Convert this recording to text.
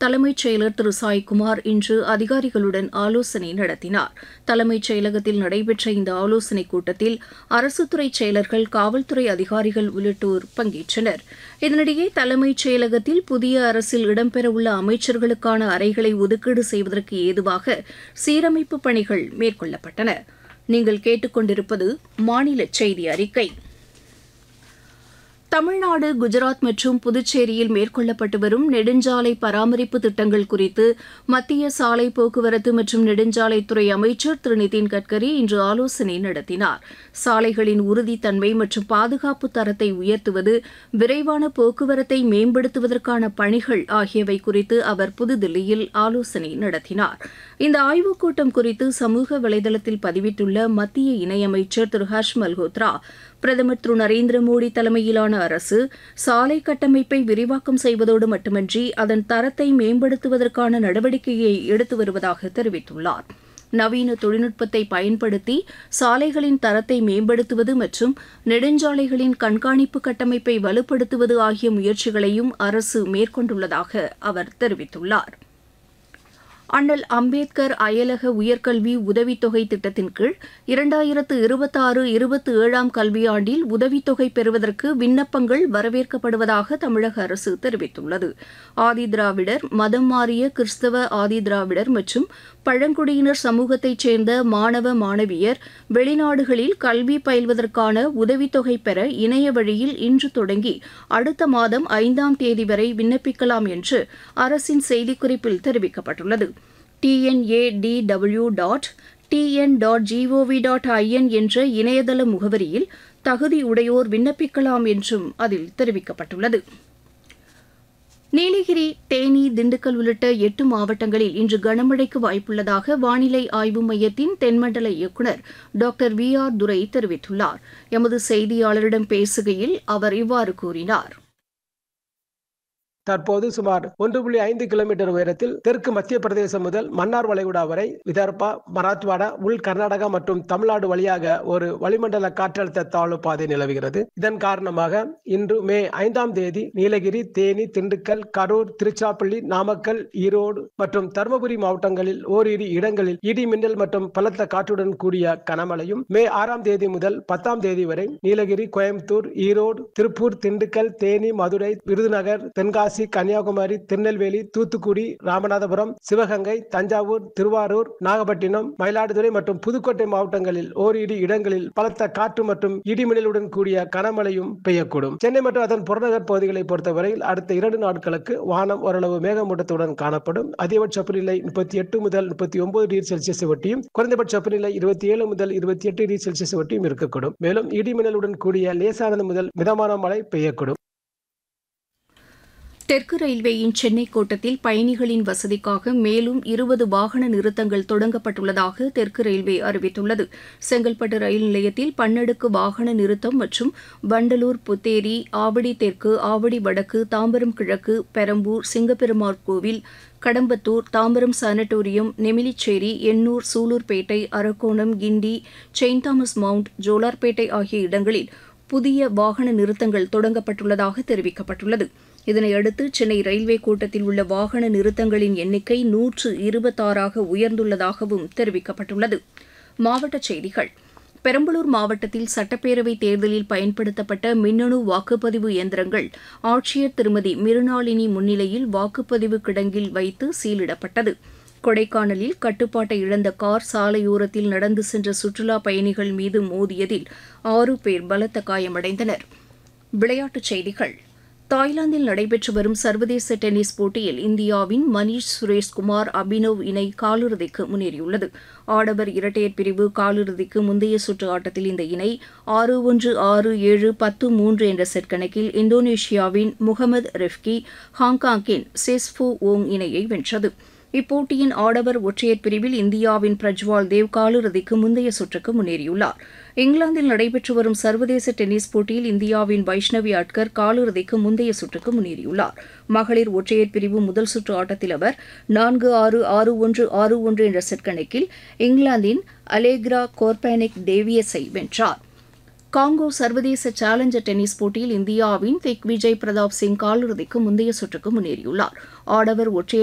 தலைமைச் செயலர் திரு சாய்குமார் இன்று அதிகாரிகளுடன் ஆலோசனை நடத்தினார் தலைமைச் செயலகத்தில் நடைபெற்ற இந்த ஆலோசனைக் கூட்டத்தில் அரசுத்துறை செயலர்கள் காவல்துறை அதிகாரிகள் உள்ளிட்டோர் பங்கேற்றனர் இதனிடையே தலைமைச் செயலகத்தில் புதிய அரசில் இடம்பெறவுள்ள அமைச்சர்களுக்கான அறைகளை ஒதுக்கீடு செய்வதற்கு ஏதுவாக சீரமைப்பு பணிகள் மேற்கொள்ளப்பட்டன நீங்கள் கேட்டுக்கொண்டிருப்பது மாநில செய்தி அறிக்கை தமிழ்நாடு குஜராத் மற்றும் புதுச்சேரியில் மேற்கொள்ளப்பட்டு வரும் நெடுஞ்சாலை பராமரிப்பு திட்டங்கள் குறித்து மத்திய சாலை போக்குவரத்து மற்றும் நெடுஞ்சாலைத்துறை அமைச்சர் திரு நிதின் கட்கரி இன்று ஆலோசனை நடத்தினார் சாலைகளின் உறுதித்தன்மை மற்றும் பாதுகாப்பு தரத்தை உயர்த்துவது விரைவான போக்குவரத்தை மேம்படுத்துவதற்கான பணிகள் ஆகியவை குறித்து அவர் புதுதில்லியில் ஆலோசனை நடத்தினார் இந்த ஆய்வுக் கூட்டம் குறித்து சமூக வலைதளத்தில் பதிவிட்டுள்ள மத்திய இணையமைச்சர் திரு ஹர்ஷ் மல்ஹோத்ரா பிரதமர் திரு நரேந்திர மோடி தலைமையிலான அரசு சாலை கட்டமைப்பை விரிவாக்கம் செய்வதோடு மட்டுமன்றி அதன் தரத்தை மேம்படுத்துவதற்கான நடவடிக்கையை எடுத்து வருவதாக தெரிவித்துள்ளார் நவீன தொழில்நுட்பத்தை பயன்படுத்தி சாலைகளின் தரத்தை மேம்படுத்துவது மற்றும் நெடுஞ்சாலைகளின் கண்காணிப்பு கட்டமைப்பை வலுப்படுத்துவது ஆகிய முயற்சிகளையும் அரசு மேற்கொண்டுள்ளதாக அவர் தெரிவித்துள்ளார் அண்ணல் அம்பேத்கர் அயலக உயர்கல்வி உதவித்தொகை திட்டத்தின் கீழ் இரண்டாயிரத்து இருபத்தாறு இருபத்தி ஏழாம் கல்வியாண்டில் உதவித்தொகை பெறுவதற்கு விண்ணப்பங்கள் வரவேற்கப்படுவதாக தமிழக அரசு தெரிவித்துள்ளது ஆதிதிராவிடர் மதம் மாறிய கிறிஸ்தவ ஆதிதிராவிடர் மற்றும் பழங்குடியினர் சமூகத்தைச் சேர்ந்த மாணவ மாணவியர் வெளிநாடுகளில் கல்வி பயில்வதற்கான உதவித்தொகை பெற இணைய வழியில் இன்று தொடங்கி அடுத்த மாதம் ஐந்தாம் தேதி வரை விண்ணப்பிக்கலாம் என்று அரசின் செய்திக்குறிப்பில் தெரிவிக்கப்பட்டுள்ளது TNADW dot TN dot GOV dot IN என்ற இணையதள முகவரியில் தகுதியுடையோர் விண்ணப்பிக்கலாம் என்றும் அதில் தெரிவிக்கப்பட்டுள்ளது நீலகிரி தேனி திண்டுக்கல் உள்ளிட்ட எட்டு மாவட்டங்களில் இன்று கனமழைக்கு வாய்ப்புள்ளதாக வானிலை ஆய்வு மையத்தின் தென்மண்டல இயக்குநர் டாக்டர் வி ஆர் துரை தெரிவித்துள்ளார் எமது செய்தியாளரிடம் பேசுகையில் அவர் இவ்வாறு கூறினார் தற்போது சுமார் ஒன்று புள்ளி ஐந்து கிலோமீட்டர் உயரத்தில் தெற்கு மத்திய பிரதேசம் முதல் மன்னார் வளைகுடா வரை விதர்பா மராத்வாடா உள் கர்நாடகா மற்றும் தமிழ்நாடு வழியாக ஒரு வளிமண்டல காற்றழுத்த தாழ்வு பாதை நிலவுகிறது இதன் காரணமாக இன்று மே ஐந்தாம் தேதி நீலகிரி தேனி திண்டுக்கல் கரூர் திருச்சிராப்பள்ளி நாமக்கல் ஈரோடு மற்றும் தருமபுரி மாவட்டங்களில் ஓரிரு இடங்களில் இடி மின்னல் மற்றும் பலத்த காற்றுடன் கூடிய கனமழையும் மே ஆறாம் தேதி முதல் பத்தாம் தேதி வரை நீலகிரி கோயம்புத்தூர் ஈரோடு திருப்பூர் திண்டுக்கல் தேனி மதுரை விருதுநகர் தென்காசி தென்காசி கன்னியாகுமரி திருநெல்வேலி தூத்துக்குடி ராமநாதபுரம் சிவகங்கை தஞ்சாவூர் திருவாரூர் நாகப்பட்டினம் மயிலாடுதுறை மற்றும் புதுக்கோட்டை மாவட்டங்களில் ஓரிரு இடங்களில் பலத்த காற்று மற்றும் இடிமின்னலுடன் கூடிய கனமழையும் பெய்யக்கூடும் சென்னை மற்றும் அதன் புறநகர் பகுதிகளை பொறுத்தவரையில் அடுத்த இரண்டு நாட்களுக்கு வானம் ஓரளவு மேகமூட்டத்துடன் காணப்படும் அதிகபட்ச வெப்பநிலை முப்பத்தி எட்டு முதல் முப்பத்தி ஒன்பது டிகிரி செல்சியஸ் ஒட்டியும் குறைந்தபட்ச வெப்பநிலை இருபத்தி ஏழு முதல் இருபத்தி எட்டு டிகிரி செல்சியஸ் ஒட்டியும் இருக்கக்கூடும் மேலும் இடிமின்னலுடன் கூடிய லேசானது முதல் மிதமான மழை பெய்யக்கூடும் தெற்கு ரயில்வேயின் சென்னை கோட்டத்தில் பயணிகளின் வசதிக்காக மேலும் இருபது வாகன நிறுத்தங்கள் தொடங்கப்பட்டுள்ளதாக தெற்கு ரயில்வே அறிவித்துள்ளது செங்கல்பட்டு ரயில் நிலையத்தில் பன்னடுக்கு வாகன நிறுத்தம் மற்றும் வண்டலூர் புத்தேரி ஆவடி தெற்கு ஆவடி வடக்கு தாம்பரம் கிழக்கு Perambur Singaperumal Koil Kadambathur Tambaram Sanatorium Nemilichery Ennore Sullurpeta Arakkonam Guindy Saint Thomas Mount Jolarpettai ஆகிய இடங்களில் புதிய வாகன நிறுத்தங்கள் தொடங்கப்பட்டுள்ளதாக தெரிவிக்கப்பட்டுள்ளது இதனையடுத்து சென்னை ரயில்வே கோட்டத்தில் உள்ள வாகன நிறுத்தங்களின் எண்ணிக்கை நூற்று இருபத்தாறாக உயர்ந்துள்ளதாகவும் தெரிவிக்கப்பட்டுள்ளது மாவட்டச் செய்திகள் பெரம்பலூர் மாவட்டத்தில் சட்டப்பேரவைத் தேர்தலில் பயன்படுத்தப்பட்ட மின்னணு வாக்குப்பதிவு இயந்திரங்கள் ஆட்சியர் திருமதி மிருணாளினி முன்னிலையில் வாக்குப்பதிவு கிடங்கில் வைத்து சீலிடப்பட்டது கொடைக்கானலில் கட்டுப்பாட்டை இழந்த கார் சாலையோரத்தில் நடந்து சென்ற சுற்றுலா பயணிகள் மீது மோதியதில் ஆறு பேர் பலத்த காயமடைந்தனர் விளையாட்டுச் செய்திகள் தாய்லாந்தில் நடைபெற்று வரும் சர்வதேச டென்னிஸ் போட்டியில் இந்தியாவின் மணீஷ் சுரேஷ்குமார் அபினவ் இணை காலிறுதிக்கு முன்னேறியுள்ளது ஆடவர் இரட்டையர் பிரிவு காலிறுதிக்கு முந்தைய சுற்று ஆட்டத்தில் இந்த இணை ஆறு ஒன்று ஆறு ஏழு பத்து மூன்று என்ற செட் கணக்கில் இந்தோனேஷியாவின் முகமது ரெஃப்கி ஹாங்காங்கின் செஸ்ஃபு ஓங் இணையை வென்றது இப்போட்டியின் ஆடவர் ஒற்றையர் பிரிவில் இந்தியாவின் பிரஜ்வால் தேவ் காலிறுதிக்கு முந்தைய சுற்றுக்கு முன்னேறியுள்ளார் இங்கிலாந்தில் நடைபெற்று வரும் சர்வதேச டென்னிஸ் போட்டியில் இந்தியாவின் வைஷ்ணவி அட்கர் காலிறுதிக்கு முந்தைய சுற்றுக்கு முன்னேறியுள்ளார் மகளிர் ஒற்றையர் பிரிவு முதல் சுற்று ஆட்டத்தில் அவர் நான்கு ஆறு ஆறு ஒன்று ஆறு ஒன்று என்ற செட் கணக்கில் இங்கிலாந்தின் அலேக்ரா கோர்பானிக் டேவியஸை வென்றார் காங்கோ சர்வதேச சேலஞ்சர் டென்னிஸ் போட்டியில் இந்தியாவின் திக் விஜய் பிரதாப் சிங் காலிறுதிக்கு முந்தைய சுற்றுக்கு முன்னேறியுள்ளார் ஆடவர் ஒற்றையர்